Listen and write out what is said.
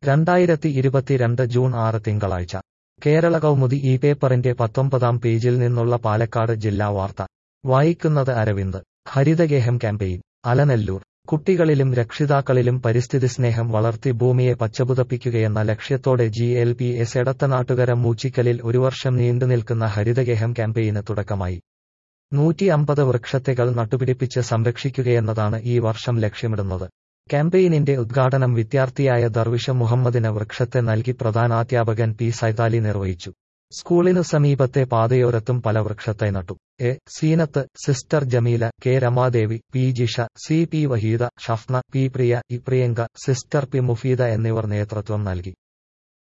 രണ്ടായിരത്തി ഇരുപത്തിരണ്ട് ജൂൺ ആറ് തിങ്കളാഴ്ച കേരള കൗമുദി ഈ പേപ്പറിന്റെ പത്തൊമ്പതാം പേജിൽ നിന്നുള്ള പാലക്കാട് ജില്ലാ വാർത്ത വായിക്കുന്നത് അരവിന്ദ് ഹരിതഗേഹം ക്യാമ്പയിൻ അലനല്ലൂർ കുട്ടികളിലും രക്ഷിതാക്കളിലും പരിസ്ഥിതി സ്നേഹം വളർത്തി ഭൂമിയെ പച്ചപുതപ്പിക്കുകയെന്ന ലക്ഷ്യത്തോടെ G L P S Edathanattukara മൂച്ചിക്കലിൽ ഒരു വർഷം നീണ്ടുനിൽക്കുന്ന ഹരിതഗേഹം ക്യാമ്പയിന് തുടക്കമായി നൂറ്റി അമ്പത് വൃക്ഷത്തൈകൾ നട്ടുപിടിപ്പിച്ച് സംരക്ഷിക്കുകയെന്നതാണ് ഈ വർഷം ലക്ഷ്യമിടുന്നത് ക്യാമ്പയിനിന്റെ ഉദ്ഘാടനം വിദ്യാർത്ഥിയായ ദർവിഷ മുഹമ്മദിന് വൃക്ഷത്തെ നൽകി പ്രധാനാധ്യാപകൻ പി സൈതാലി നിർവഹിച്ചു സ്കൂളിനു സമീപത്തെ പാതയോരത്തും പല വൃക്ഷത്തൈ നട്ടു A Seenath sister Jameela K Ramadevi P Jisha C P Waheeda Shafna P Priya E Priyanka sister P Mufeeda എന്നിവർ നേതൃത്വം നൽകി